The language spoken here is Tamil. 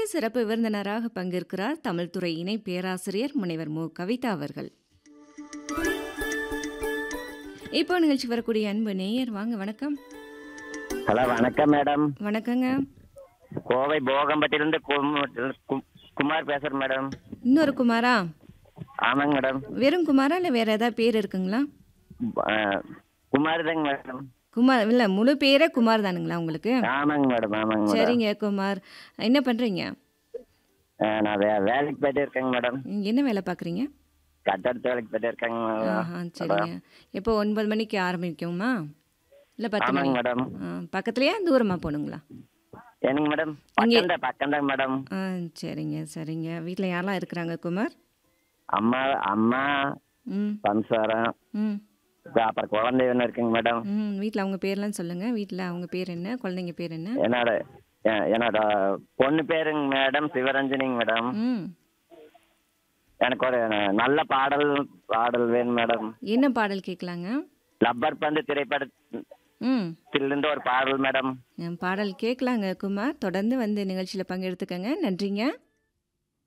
சிறப்பு விருந்தினராக பங்கேற்கிறார் தமிழ்துறை இணை பேராசிரியர் முனைவர் மு கவிதா அவர்கள் இப்போ நிகழ்ச்சி வரக்கூடிய அன்பு நேயர் வாங்க வணக்கம் ஹலோ வணக்கம் மேடம் வணக்கங்க கோவை போகம்பட்டிலிருந்து கு- கு- குமார் பேசுறேன் மேடம் இன்னொரு குமாரா ஆமாங்க மேடம் வெறும் குமாரா இல்லை வேற ஏதாவது பேர் இருக்குங்களா ஆ, குமார் தாங்க மேடம் குமார் இல்லை முழு பேரே குமார் தானுங்களா உங்களுக்கு ஆமாங்க மேடம் ஆமாங்க மேடம் சரிங்க குமார் என்ன பண்ணுறீங்க ஆ, நான் வே வேலைக்கு போயிட்டே இருக்கேங்க மேடம் என்ன வேலை பார்க்குறீங்க கட்டடத்து வேலைக்கு போயிட்டே இருக்கேங்க மேடம். ஆஹா சரிங்க எப்போ ஒன்பது மணிக்கு ஆரம்பிக்குமா இல்லை பத்து மணி ஆமாங்க மேடம் ஆ, பக்கத்துலயா தூரமாக போகணுங்களா என்னங்க மேடம் பக்கம் தான் பக்கம் தாங்க மேடம் ஆ சரிங்க சரிங்க வீட்டில் யாரெல்லாம் இருக்கிறாங்க குமார் அம்மா அம்மா ம் சம்சாரம் ம் அப்புறம் குழந்தை ஒன்று இருக்குங்க மேடம் ம் வீட்டில் அவங்க பேர்லாம் சொல்லுங்கள் வீட்டில் அவங்க பேர் என்ன குழந்தைங்க பேர் என்ன என்னோட எ- என்னோட பொண்ணு பேருங்க மேடம் சிவரஞ்சனிங்க மேடம் ம் எனக்கு ஒரு நல்ல பாடல் பாடல் வேணும் மேடம் என்ன பாடல் கேட்கலாங்க லப்பர் பந்து ம் திரைப்படத்திலிருந்து ஒரு பாடல் மேடம் பாடல் கேட்கலாங்க குமார் தொடர்ந்து வந்து நிகழ்ச்சியில் பங்கெடுத்துக்கங்க நன்றிங்க